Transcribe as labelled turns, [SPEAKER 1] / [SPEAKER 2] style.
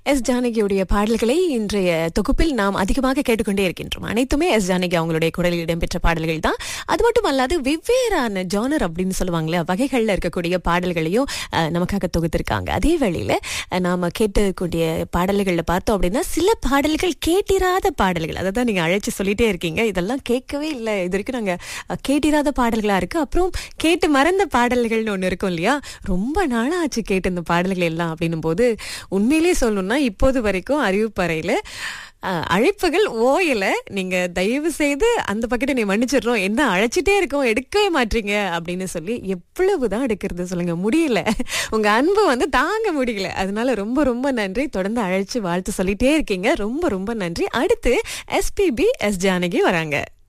[SPEAKER 1] S ஜானகியுடைய பாடல்களை இன்றைய தொகுப்பில் நாம் அதிகமாக கேட்டுக்கொண்டே இருக்கின்றோம் அனைத்துமே எஸ் ஜானகி அவங்களுடைய குரலில் இடம்பெற்ற பாடல்கள் தான் அது மட்டும் அல்லாது வெவ்வேறான ஜானர் அப்படின்னு சொல்லுவாங்களே வகைகள்ல இருக்கக்கூடிய பாடல்களையும் அஹ், நமக்காக தொகுத்திருக்காங்க அதே வேளையில அஹ், நாம கேட்கக்கூடிய பாடல்கள்ல பார்த்தோம் அப்படின்னா சில பாடல்கள் கேட்டிராத பாடல்கள் அதை தான் நீங்க அழைச்சு சொல்லிட்டே இருக்கீங்க இதெல்லாம் கேட்கவே இல்லை இது வரைக்கும் நாங்க அஹ், கேட்டிராத பாடல்களா இருக்கு அப்புறம் கேட்டு மறந்த பாடல்கள்னு ஒண்ணு இருக்கும் இல்லையா ரொம்ப நாளா ஆச்சு கேட்டு இந்த பாடல்கள் எல்லாம் அப்படின்னும் போது உண்மையிலே சொல்லணும்னா இப்போது வரைக்கும் அறிவிப்பறையில அஹ், அழைப்புகள் ஓயல நீங்க தயவு செய்து அந்த பக்கத்தை நீ மன்னிச்சிடுறோம் என்ன அழைச்சிட்டே இருக்கோம் எடுக்கவே மாட்டீங்க அப்படின்னு சொல்லி எவ்வளவுதான் எடுக்கிறது சொல்லுங்க முடியல உங்க அன்பு வந்து தாங்க முடியல அதனால ரொம்ப ரொம்ப நன்றி தொடர்ந்து அழைச்சு வாழ்த்து சொல்லிட்டே இருக்கீங்க ரொம்ப ரொம்ப நன்றி அடுத்து எஸ்பிபி எஸ் ஜானகி வராங்க